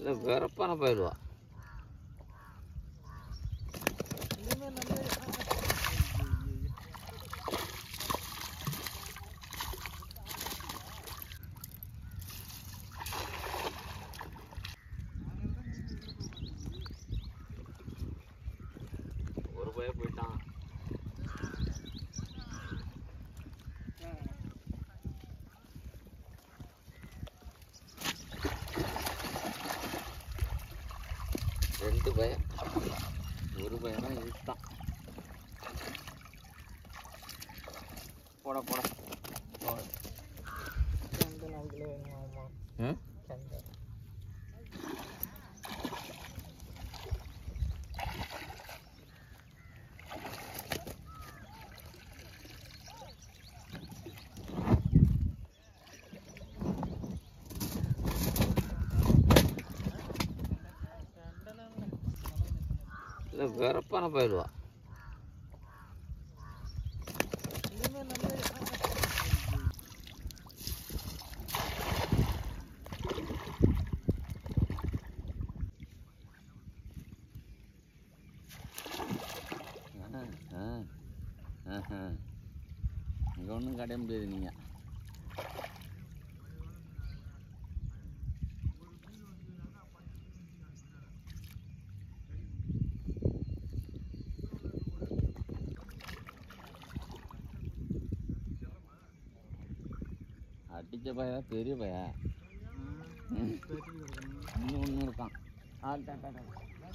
இல்லை வெறப்பான பயிலுவா ஒரு பய போயிட்டான் ரெண்டு பயம் ஒரு பயம் தான் இழுத்தான் போட போட போட. ம்? இல்லை வெறப்பான பயிலுவா இங்கே ஒன்றும் கடைய முடியாது நீங்கள் அடித்த பையா பெரிய பையா ம். இன்னும் ஒன்று இருக்கான் ஆ டா, டா, டா.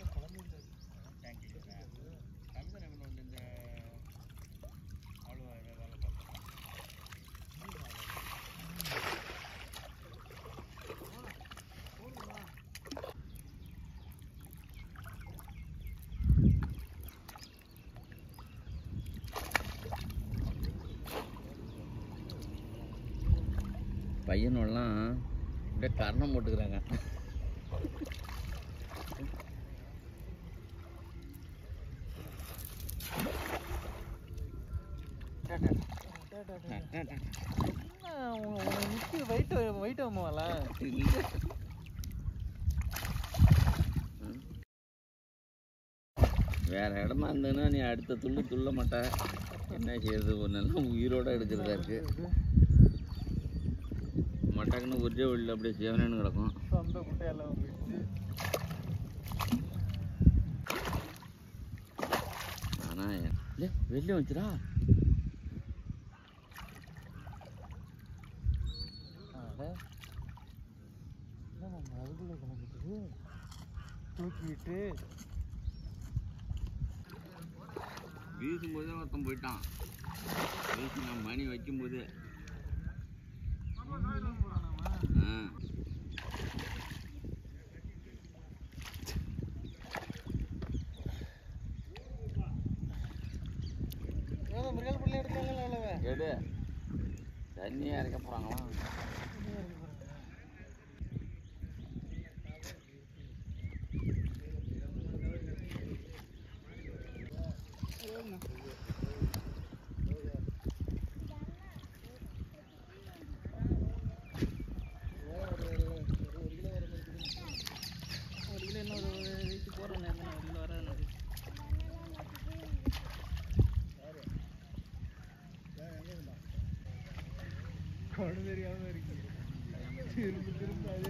பையனெல்லாம் அப்படியே கர்ணம் போட்டுக்கிறாங்க ம். வேற இடமா இருந்ததுன்னா நீ அடுத்த துள்ளு துள்ள மாட்ட என்ன செய்யறது ஒன்றெல்லாம் உயிரோட எடுக்கிறதா இருக்கு மட்டக்குன்னு ஒரே வழியில் அப்படியே சேவனேன்னு கிடக்கும் சொந்த குட்டையெல்லாம் போயிடுச்சு ஆனா இல்லை வெளியே வச்சுடா அட என்னம்மா அதுக்குள்ள கணக்குது தூக்கிட்டு வீசும்போதே ஒருத்தன் போயிட்டான் வீசி நான் மணி வைக்கும்போது ஆ ஏதோ மிருகல் புள்ளி எடுத்தாங்கல்ல அவ்வளவு எடு தண்ணியாக இறக்க போகிறாங்களாம் ஒரு கிலோ இன்னொரு வெயிட் போடுறேன் ஒரு கிலோ வர கொடு தெரியாம இருக்கு திரும்ப திரும்ப அதே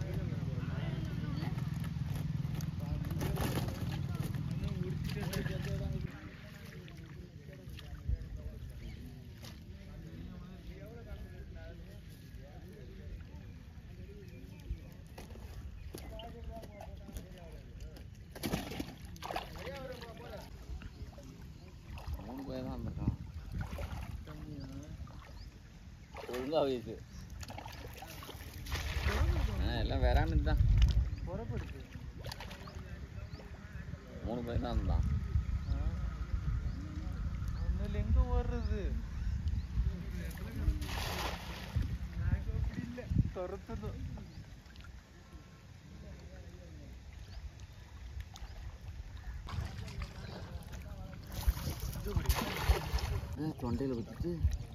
மூணு பேர் தான் வந்திருக்கான் ஒழுங்கா வயசு ஆ எல்லாம் வேறான்னு தான் புறப்படுது மூணு பேர் தான் இருந்தான் ஒன்னும் எங்க ஓடுறது அப்படி இல்ல துரத்துதும் தொண்டையில் வச்சுட்டு